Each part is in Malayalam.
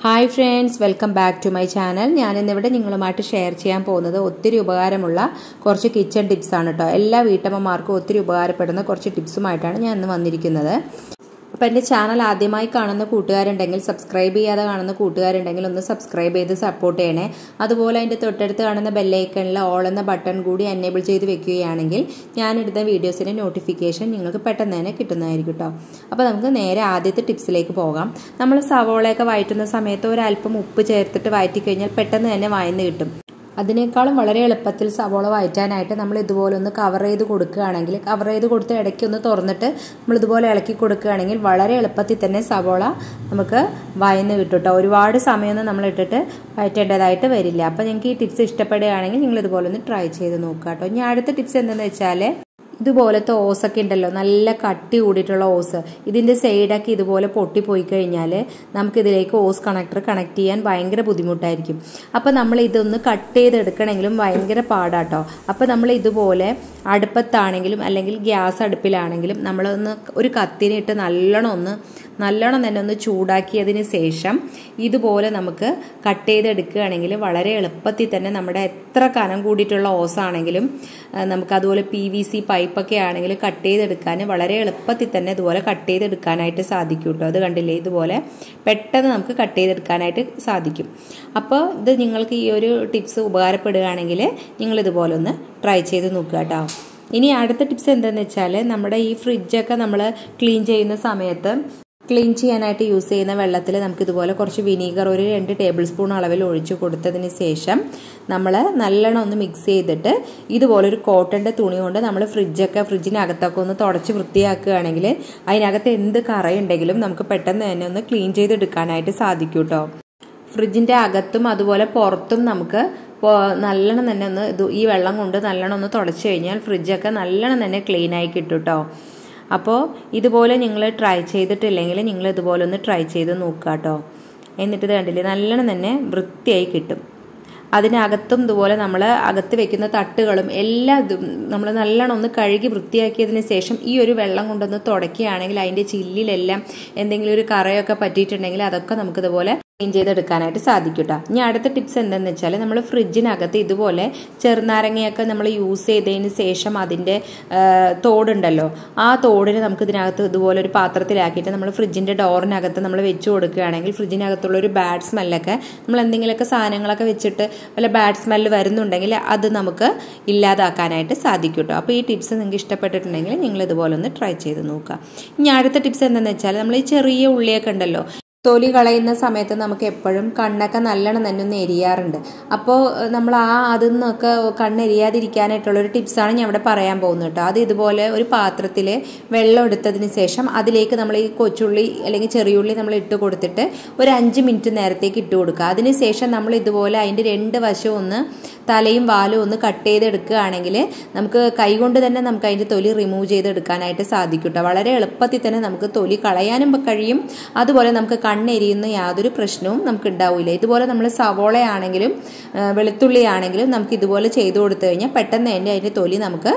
hi friends welcome back to my channel ഞാനിന്നിവിടെ നിങ്ങളുമായിട്ട് ഷെയർ ചെയ്യാൻ പോകുന്നത് ഒത്തിരി ഉപകാരമുള്ള കുറച്ച് കിച്ചൺ ടിപ്സാണ് കേട്ടോ എല്ലാ വീട്ടമ്മമാർക്കും ഒത്തിരി ഉപകാരപ്പെടുന്ന കുറച്ച് ടിപ്സുമായിട്ടാണ് ഞാൻ ഇന്ന് വന്നിരിക്കുന്നത് അപ്പോൾ എൻ്റെ ചാനൽ ആദ്യമായി കാണുന്ന കൂട്ടുകാരുണ്ടെങ്കിൽ സബ്സ്ക്രൈബ് ചെയ്യാതെ കാണുന്ന കൂട്ടുകാരുണ്ടെങ്കിൽ ഒന്ന് സബ്സ്ക്രൈബ് ചെയ്ത് സപ്പോർട്ട് ചെയ്യണേ അതുപോലെ അതിൻ്റെ തൊട്ടടുത്ത് കാണുന്ന ബെല്ലൈക്കണിൽ ഓൾ എന്ന ബട്ടൺ കൂടി എനേബിൾ ചെയ്ത് വെക്കുകയാണെങ്കിൽ ഞാനിടുന്ന വീഡിയോസിൻ്റെ നോട്ടിഫിക്കേഷൻ നിങ്ങൾക്ക് പെട്ടെന്ന് തന്നെ കിട്ടുന്നതായിരിക്കും കേട്ടോ അപ്പോൾ നമുക്ക് നേരെ ആദ്യത്തെ ടിപ്സിലേക്ക് പോകാം നമ്മൾ സവോളയൊക്കെ വഴറ്റുന്ന സമയത്ത് ഒരല്പം ഉപ്പ് ചേർത്തിട്ട് വഴറ്റി കഴിഞ്ഞാൽ പെട്ടെന്ന് തന്നെ വയന്ന് കിട്ടും അതിനേക്കാളും വളരെ എളുപ്പത്തിൽ സവോള വയറ്റാനായിട്ട് നമ്മൾ ഇതുപോലെ ഒന്ന് കവർ ചെയ്ത് കൊടുക്കുകയാണെങ്കിൽ കവർ ചെയ്ത് കൊടുത്ത് ഇടയ്ക്ക് ഒന്ന് തുറന്നിട്ട് നമ്മൾ ഇതുപോലെ ഇളക്കി കൊടുക്കുകയാണെങ്കിൽ വളരെ എളുപ്പത്തിൽ തന്നെ സവോള നമുക്ക് വയന്ന് കിട്ടും കേട്ടോ ഒരുപാട് സമയമൊന്നും നമ്മൾ ഇട്ടിട്ട് വയറ്റേണ്ടതായിട്ട് വരില്ല അപ്പോൾ നിങ്ങൾക്ക് ഈ ടിപ്സ് ഇഷ്ടപ്പെടുകയാണെങ്കിൽ നിങ്ങൾ ഇതുപോലെ ഒന്ന് ട്രൈ ചെയ്ത് നോക്കുക കേട്ടോ ഇനി അടുത്ത ടിപ്സ് എന്താണെന്ന് വെച്ചാൽ ഇതുപോലത്തെ ഓസൊക്കെ ഉണ്ടല്ലോ നല്ല കട്ടി കൂടിയിട്ടുള്ള ഓസ് ഇതിൻ്റെ സൈഡൊക്കെ ഇതുപോലെ പൊട്ടിപ്പോയി കഴിഞ്ഞാൽ നമുക്കിതിലേക്ക് ഓസ് കണക്ടർ കണക്ട് ചെയ്യാൻ ഭയങ്കര ബുദ്ധിമുട്ടായിരിക്കും അപ്പോൾ നമ്മൾ ഇതൊന്ന് കട്ട് ചെയ്തെടുക്കണമെങ്കിലും ഭയങ്കര പാടാട്ടോ അപ്പോൾ നമ്മൾ ഇതുപോലെ അടുപ്പത്താണെങ്കിലും അല്ലെങ്കിൽ ഗ്യാസ് അടുപ്പിലാണെങ്കിലും നമ്മളൊന്ന് ഒരു കത്തിനിട്ട് നല്ലോണം ഒന്ന് നല്ലോണം തന്നെ ഒന്ന് ചൂടാക്കിയതിന് ശേഷം ഇതുപോലെ നമുക്ക് കട്ട് ചെയ്തെടുക്കുകയാണെങ്കിൽ വളരെ എളുപ്പത്തിൽ തന്നെ നമ്മുടെ എത്ര കനം കൂടിയിട്ടുള്ള ഓസാണെങ്കിലും നമുക്ക് അതുപോലെ പി വി സി പൈപ്പൊക്കെ ആണെങ്കിലും കട്ട് ചെയ്തെടുക്കാൻ വളരെ എളുപ്പത്തിൽ തന്നെ ഇതുപോലെ കട്ട് ചെയ്തെടുക്കാനായിട്ട് സാധിക്കും കേട്ടോ അത് കണ്ടില്ലേ ഇതുപോലെ പെട്ടെന്ന് നമുക്ക് കട്ട് ചെയ്തെടുക്കാനായിട്ട് സാധിക്കും അപ്പോൾ ഇത് നിങ്ങൾക്ക് ഈ ഒരു ടിപ്സ് ഉപകാരപ്പെടുകയാണെങ്കിൽ നിങ്ങൾ ഇതുപോലെ ഒന്ന് ട്രൈ ചെയ്ത് നോക്കുക കേട്ടോ ഇനി അടുത്ത ടിപ്സ് എന്താണെന്ന് വെച്ചാൽ നമ്മുടെ ഈ ഫ്രിഡ്ജൊക്കെ നമ്മൾ ക്ലീൻ ചെയ്യുന്ന സമയത്ത് ക്ലീൻ ചെയ്യാനായിട്ട് യൂസ് ചെയ്യുന്ന വെള്ളത്തിൽ നമുക്ക് ഇതുപോലെ കുറച്ച് വിനീഗർ ഒരു രണ്ട് ടേബിൾ സ്പൂൺ അളവിൽ ഒഴിച്ചു കൊടുത്തതിന് ശേഷം നമ്മൾ നല്ലോണം ഒന്ന് മിക്സ് ചെയ്തിട്ട് ഇതുപോലെ ഒരു കോട്ടൻ്റെ തുണി കൊണ്ട് നമ്മൾ ഫ്രിഡ്ജൊക്കെ ഫ്രിഡ്ജിനകത്തൊക്കെ ഒന്ന് തുടച്ച് വൃത്തിയാക്കുകയാണെങ്കിൽ അതിനകത്ത് എന്ത് കറയുണ്ടെങ്കിലും നമുക്ക് പെട്ടെന്ന് തന്നെ ഒന്ന് ക്ലീൻ ചെയ്തെടുക്കാനായിട്ട് സാധിക്കും കേട്ടോ ഫ്രിഡ്ജിൻ്റെ അകത്തും അതുപോലെ പുറത്തും നമുക്ക് നല്ലോണം തന്നെ ഒന്ന് ഇത് ഈ വെള്ളം കൊണ്ട് നല്ലോണം ഒന്ന് തുടച്ച് കഴിഞ്ഞാൽ ഫ്രിഡ്ജൊക്കെ നല്ലോണം തന്നെ ക്ലീൻ ആയി കിട്ടും കേട്ടോ അപ്പോൾ ഇതുപോലെ നിങ്ങൾ ട്രൈ ചെയ്തിട്ടില്ലെങ്കിൽ നിങ്ങൾ ഇതുപോലെ ഒന്ന് ട്രൈ ചെയ്ത് നോക്കുക കേട്ടോ എന്നിട്ട് ഇത് കണ്ടില്ലേ നല്ലോണം തന്നെ വൃത്തിയായി കിട്ടും അതിനകത്തും ഇതുപോലെ നമ്മൾ അകത്ത് വെക്കുന്ന തട്ടുകളും എല്ലാ ഇതും നമ്മൾ നല്ലോണം ഒന്ന് കഴുകി വൃത്തിയാക്കിയതിന് ശേഷം ഈ ഒരു വെള്ളം കൊണ്ടൊന്ന് തുടയ്ക്കുകയാണെങ്കിൽ അതിൻ്റെ ചില്ലിലെല്ലാം എന്തെങ്കിലും ഒരു കറയൊക്കെ പറ്റിയിട്ടുണ്ടെങ്കിൽ അതൊക്കെ നമുക്ക് ഇതുപോലെ ക്ലീൻ ചെയ്തെടുക്കാനായിട്ട് സാധിക്കും കേട്ടോ ഇനി അടുത്ത ടിപ്സ് എന്താണെന്ന് വെച്ചാൽ നമ്മൾ ഫ്രിഡ്ജിനകത്ത് ഇതുപോലെ ചെറുനാരങ്ങയൊക്കെ നമ്മൾ യൂസ് ചെയ്തതിന് ശേഷം അതിൻ്റെ തോടുണ്ടല്ലോ ആ തോടിന് നമുക്ക് ഇതിനകത്ത് ഇതുപോലെ ഒരു പാത്രത്തിലാക്കിയിട്ട് നമ്മൾ ഫ്രിഡ്ജിൻ്റെ ഡോറിനകത്ത് നമ്മൾ വെച്ച് കൊടുക്കുകയാണെങ്കിൽ ഫ്രിഡ്ജിനകത്തുള്ള ഒരു ബാഡ് സ്മെല്ലൊക്കെ നമ്മൾ എന്തെങ്കിലുമൊക്കെ സാധനങ്ങളൊക്കെ വെച്ചിട്ട് വല്ല ബാഡ് സ്മെല്ല് വരുന്നുണ്ടെങ്കിൽ അത് നമുക്ക് ഇല്ലാതാക്കാനായിട്ട് സാധിക്കും കേട്ടോ അപ്പോൾ ഈ ടിപ്സ് നിങ്ങൾക്ക് ഇഷ്ടപ്പെട്ടിട്ടുണ്ടെങ്കിൽ നിങ്ങൾ ഇതുപോലെ ഒന്ന് ട്രൈ ചെയ്ത് നോക്കുക ഇനി അടുത്ത ടിപ്സ് എന്താണെന്ന് വെച്ചാൽ നമ്മൾ ഈ ചെറിയ ഉള്ളിയൊക്കെ ഉണ്ടല്ലോ തൊലി കളയുന്ന സമയത്ത് നമുക്ക് എപ്പോഴും കണ്ണൊക്കെ നല്ലോണം തന്നെ ഒന്ന് എരിയാറുണ്ട് അപ്പോൾ നമ്മൾ ആ അതിൽ നിന്നൊക്കെ കണ്ണെരിയാതിരിക്കാനായിട്ടുള്ളൊരു ടിപ്സാണ് ഞാൻ ഇവിടെ പറയാൻ പോകുന്നത് കേട്ടോ അത് ഇതുപോലെ ഒരു പാത്രത്തിൽ വെള്ളം എടുത്തതിന് ശേഷം അതിലേക്ക് നമ്മൾ ഈ കൊച്ചുള്ളി അല്ലെങ്കിൽ ചെറിയുള്ളി നമ്മൾ ഇട്ട് കൊടുത്തിട്ട് ഒരു അഞ്ച് മിനിറ്റ് നേരത്തേക്ക് ഇട്ട് കൊടുക്കുക അതിന് ശേഷം നമ്മൾ ഇതുപോലെ അതിൻ്റെ രണ്ട് വശവും ഒന്ന് തലയും വാലും ഒന്ന് കട്ട് ചെയ്തെടുക്കുകയാണെങ്കിൽ നമുക്ക് കൈകൊണ്ട് തന്നെ നമുക്ക് അതിൻ്റെ തൊലി റിമൂവ് ചെയ്തെടുക്കാനായിട്ട് സാധിക്കും കേട്ടോ വളരെ എളുപ്പത്തിൽ തന്നെ നമുക്ക് തൊലി കളയാനും കഴിയും അതുപോലെ നമുക്ക് കണ്ണെരിയുന്ന യാതൊരു പ്രശ്നവും നമുക്ക് ഉണ്ടാവില്ല ഇതുപോലെ നമ്മൾ സവോളയാണെങ്കിലും വെളുത്തുള്ളി ആണെങ്കിലും നമുക്ക് ഇതുപോലെ ചെയ്തു കൊടുത്തു കഴിഞ്ഞാൽ പെട്ടെന്ന് തന്നെ അതിൻ്റെ തൊലി നമുക്ക്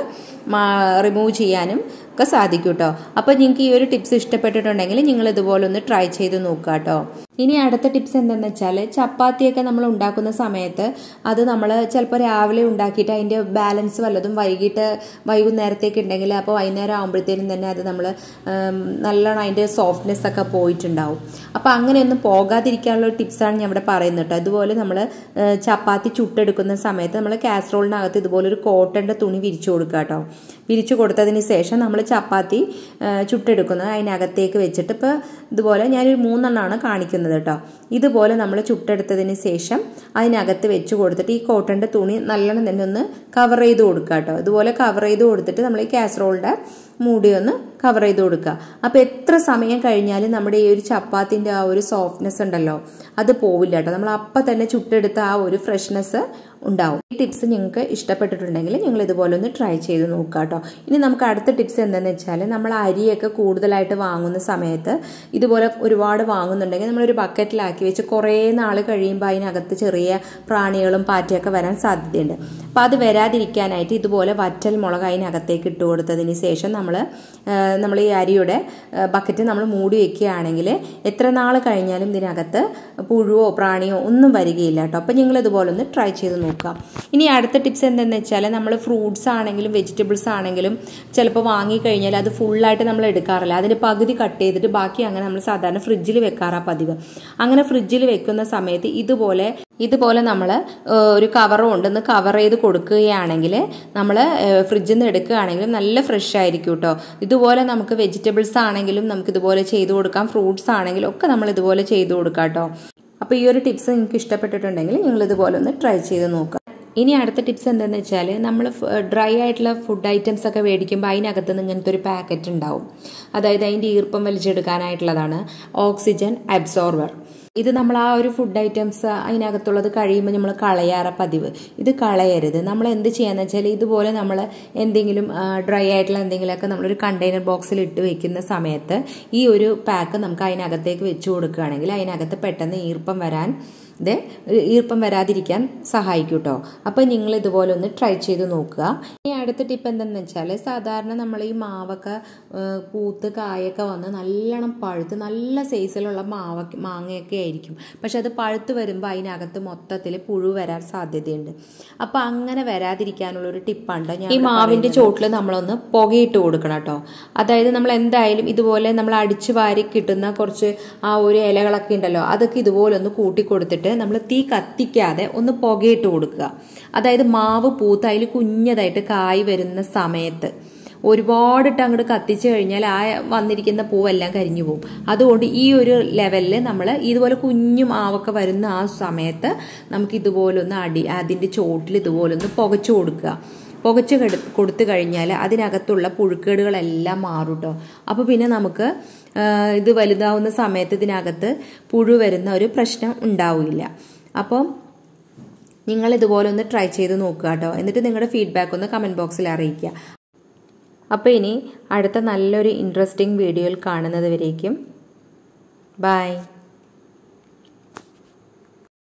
റിമൂവ് ചെയ്യാനും ഒക്കെ സാധിക്കും കേട്ടോ അപ്പോൾ നിങ്ങൾക്ക് ഈ ഒരു ടിപ്സ് ഇഷ്ടപ്പെട്ടിട്ടുണ്ടെങ്കിൽ നിങ്ങൾ ഇതുപോലെ ഒന്ന് ട്രൈ ചെയ്ത് നോക്കുക കേട്ടോ ഇനി അടുത്ത ടിപ്സ് എന്താണെന്ന് വെച്ചാൽ ചപ്പാത്തിയൊക്കെ നമ്മൾ ഉണ്ടാക്കുന്ന സമയത്ത് അത് നമ്മൾ ചിലപ്പോൾ രാവിലെ ഉണ്ടാക്കിയിട്ട് അതിൻ്റെ ബാലൻസ് വല്ലതും വൈകിട്ട് വൈകുന്നേരത്തേക്ക് ഉണ്ടെങ്കിൽ അപ്പോൾ വൈകുന്നേരം ആകുമ്പോഴത്തേനും തന്നെ അത് നമ്മൾ നല്ലോണം അതിൻ്റെ സോഫ്റ്റ്നെസ് ഒക്കെ പോയിട്ടുണ്ടാവും അപ്പോൾ അങ്ങനെയൊന്നും പോകാതിരിക്കാനുള്ള ടിപ്സാണ് ഞാൻ ഇവിടെ പറയുന്നത് കേട്ടോ അതുപോലെ നമ്മൾ ചപ്പാത്തി ചുട്ടെടുക്കുന്ന സമയത്ത് നമ്മൾ കാസറോളിനകത്ത് ഇതുപോലെ ഒരു കോട്ടൻ്റെ തുണി വിരിച്ചു കൊടുക്കുക കേട്ടോ വിരിച്ചു കൊടുത്തതിന് ശേഷം നമ്മൾ ചപ്പാത്തി ചുട്ടെടുക്കുന്നത് അതിനകത്തേക്ക് വെച്ചിട്ട് ഇപ്പോൾ ഇതുപോലെ ഞാനൊരു മൂന്നെണ്ണമാണ് കാണിക്കുന്നത് കേട്ടോ ഇതുപോലെ നമ്മൾ ചുട്ടെടുത്തതിന് ശേഷം അതിനകത്ത് വെച്ച് കൊടുത്തിട്ട് ഈ കോട്ടൻ്റെ തുണി നല്ലോണം തന്നെ ഒന്ന് കവർ ചെയ്ത് കൊടുക്കുക കേട്ടോ ഇതുപോലെ കവർ ചെയ്ത് കൊടുത്തിട്ട് നമ്മൾ ഈ കാസറോളിൻ്റെ മൂടി ഒന്ന് കവർ ചെയ്ത് കൊടുക്കുക അപ്പോൾ എത്ര സമയം കഴിഞ്ഞാലും നമ്മുടെ ഈ ഒരു ചപ്പാത്തിൻ്റെ ആ ഒരു സോഫ്റ്റ്നെസ് ഉണ്ടല്ലോ അത് പോവില്ല കേട്ടോ നമ്മൾ അപ്പം തന്നെ ചുട്ടെടുത്ത ആ ഒരു ഫ്രഷ്നെസ് ഉണ്ടാവും ഈ ടിപ്സ് നിങ്ങൾക്ക് ഇഷ്ടപ്പെട്ടിട്ടുണ്ടെങ്കിൽ നിങ്ങൾ ഇതുപോലെ ഒന്ന് ട്രൈ ചെയ്ത് നോക്കുക കേട്ടോ ഇനി നമുക്ക് അടുത്ത ടിപ്സ് എന്താണെന്ന് വെച്ചാൽ നമ്മൾ അരിയൊക്കെ കൂടുതലായിട്ട് വാങ്ങുന്ന സമയത്ത് ഇതുപോലെ ഒരുപാട് വാങ്ങുന്നുണ്ടെങ്കിൽ നമ്മളൊരു ബക്കറ്റിലാക്കി വെച്ച് കുറേ നാൾ കഴിയുമ്പോൾ അതിനകത്ത് ചെറിയ പ്രാണികളും പാറ്റയൊക്കെ വരാൻ സാധ്യതയുണ്ട് അപ്പോൾ അത് വരാതിരിക്കാനായിട്ട് ഇതുപോലെ വറ്റൽ മുളക് അതിനകത്തേക്ക് ഇട്ട് കൊടുത്തതിന് ശേഷം നമ്മൾ നമ്മൾ ഈ അരിയുടെ ബക്കറ്റ് നമ്മൾ മൂടി വെക്കുകയാണെങ്കിൽ എത്ര നാൾ കഴിഞ്ഞാലും ഇതിനകത്ത് പുഴുവോ പ്രാണിയോ ഒന്നും വരികയില്ല കേട്ടോ അപ്പോൾ നിങ്ങൾ ഇതുപോലെ ഒന്ന് ട്രൈ ചെയ്ത് നോക്കാം ഇനി അടുത്ത ടിപ്സ് എന്തെന്ന് വെച്ചാൽ നമ്മൾ ഫ്രൂട്ട്സ് ആണെങ്കിലും വെജിറ്റബിൾസ് ആണെങ്കിലും ചിലപ്പോൾ വാങ്ങിക്കഴിഞ്ഞാൽ അത് ഫുള്ളായിട്ട് നമ്മൾ എടുക്കാറില്ല അതിൻ്റെ പകുതി കട്ട് ചെയ്തിട്ട് ബാക്കി അങ്ങനെ നമ്മൾ സാധാരണ ഫ്രിഡ്ജിൽ വെക്കാറാ പതിവ് അങ്ങനെ ഫ്രിഡ്ജിൽ വെക്കുന്ന സമയത്ത് ഇതുപോലെ ഇതുപോലെ നമ്മൾ ഒരു കവറും ഉണ്ടെന്ന് കവർ ചെയ്ത് കൊടുക്കുകയാണെങ്കിൽ നമ്മൾ ഫ്രിഡ്ജിൽ നിന്ന് എടുക്കുകയാണെങ്കിലും നല്ല ഫ്രഷ് ആയിരിക്കും കേട്ടോ ഇതുപോലെ നമുക്ക് വെജിറ്റബിൾസ് ആണെങ്കിലും നമുക്ക് ഇതുപോലെ ചെയ്തു കൊടുക്കാം ഫ്രൂട്ട്സ് ആണെങ്കിലും ഒക്കെ നമ്മൾ ഇതുപോലെ ചെയ്തു കൊടുക്കാം കേട്ടോ അപ്പോൾ ഈ ഒരു ടിപ്സ് നിങ്ങൾക്ക് ഇഷ്ടപ്പെട്ടിട്ടുണ്ടെങ്കിൽ നിങ്ങൾ ഇതുപോലെ ഒന്ന് ട്രൈ ചെയ്ത് നോക്കുക ഇനി അടുത്ത ടിപ്സ് എന്താണെന്ന് വെച്ചാൽ നമ്മൾ ഡ്രൈ ആയിട്ടുള്ള ഫുഡ് ഐറ്റംസ് ഒക്കെ മേടിക്കുമ്പോൾ അതിനകത്ത് നിന്ന് ഇങ്ങനത്തെ ഒരു പാക്കറ്റ് ഉണ്ടാവും അതായത് അതിൻ്റെ ഈർപ്പം വലിച്ചെടുക്കാനായിട്ടുള്ളതാണ് ഓക്സിജൻ അബ്സോർവർ ഇത് നമ്മൾ ആ ഒരു ഫുഡ് ഐറ്റംസ് അതിനകത്തുള്ളത് കഴിയുമ്പോൾ നമ്മൾ കളയാറ പതിവ് ഇത് കളയരുത് നമ്മൾ എന്ത് ചെയ്യാന്ന് വെച്ചാൽ ഇതുപോലെ നമ്മൾ എന്തെങ്കിലും ഡ്രൈ ആയിട്ടുള്ള എന്തെങ്കിലുമൊക്കെ നമ്മളൊരു കണ്ടെയ്നർ ബോക്സിൽ ഇട്ട് വെക്കുന്ന സമയത്ത് ഈ ഒരു പാക്ക് നമുക്ക് അതിനകത്തേക്ക് വെച്ച് കൊടുക്കുകയാണെങ്കിൽ അതിനകത്ത് പെട്ടെന്ന് ഈർപ്പം വരാൻ ഇത് ഈർപ്പം വരാതിരിക്കാൻ സഹായിക്കും കേട്ടോ അപ്പോൾ നിങ്ങൾ ഇതുപോലെ ഒന്ന് ട്രൈ ചെയ്ത് നോക്കുക ഇനി അടുത്ത ടിപ്പ് എന്തെന്ന് വെച്ചാൽ സാധാരണ നമ്മൾ ഈ മാവൊക്കെ പൂത്ത് കായൊക്കെ വന്ന് നല്ലോണം പഴുത്ത് നല്ല സൈസിലുള്ള മാവ മാങ്ങയൊക്കെ ആയിരിക്കും പക്ഷെ അത് പഴുത്ത് വരുമ്പോൾ അതിനകത്ത് മൊത്തത്തിൽ പുഴു വരാൻ സാധ്യതയുണ്ട് അപ്പോൾ അങ്ങനെ വരാതിരിക്കാനുള്ള ഒരു ടിപ്പാണ് ഞാൻ ഈ മാവിൻ്റെ ചോട്ടിൽ നമ്മളൊന്ന് പുകയിട്ട് കൊടുക്കണം കേട്ടോ അതായത് നമ്മൾ എന്തായാലും ഇതുപോലെ നമ്മൾ അടിച്ചു വാരി കിട്ടുന്ന കുറച്ച് ആ ഒരു ഇലകളൊക്കെ ഉണ്ടല്ലോ അതൊക്കെ ഇതുപോലെ ഒന്ന് കൂട്ടി കൊടുത്തിട്ട് നമ്മൾ തീ കത്തിക്കാതെ ഒന്ന് പുകയിട്ട് കൊടുക്കുക അതായത് മാവ് പൂത്ത് അതിൽ കുഞ്ഞതായിട്ട് കായ് വരുന്ന സമയത്ത് ഒരുപാടിട്ട് അങ്ങോട്ട് കത്തിച്ചു കഴിഞ്ഞാൽ ആ വന്നിരിക്കുന്ന പൂവെല്ലാം കരിഞ്ഞു പോകും അതുകൊണ്ട് ഈ ഒരു ലെവലിൽ നമ്മൾ ഇതുപോലെ കുഞ്ഞു മാവൊക്കെ വരുന്ന ആ സമയത്ത് നമുക്ക് ഇതുപോലെ ഒന്ന് അടി അതിൻ്റെ ചോട്ടിൽ ഇതുപോലെ ഒന്ന് പുകച്ചു കൊടുക്കുക പുകച്ച് കൊടുത്തു കഴിഞ്ഞാൽ അതിനകത്തുള്ള പുഴുക്കേടുകളെല്ലാം മാറും കേട്ടോ അപ്പോൾ പിന്നെ നമുക്ക് ഇത് വലുതാവുന്ന സമയത്ത് ഇതിനകത്ത് പുഴു വരുന്ന ഒരു പ്രശ്നം ഉണ്ടാവില്ല അപ്പോൾ നിങ്ങൾ ഇതുപോലെ ഒന്ന് ട്രൈ ചെയ്ത് നോക്കുക കേട്ടോ എന്നിട്ട് നിങ്ങളുടെ ഫീഡ്ബാക്ക് ഒന്ന് കമൻറ്റ് ബോക്സിൽ അറിയിക്കുക അപ്പോൾ ഇനി അടുത്ത നല്ലൊരു ഇൻട്രസ്റ്റിംഗ് വീഡിയോയിൽ കാണുന്നത് വരേക്കും ബൈ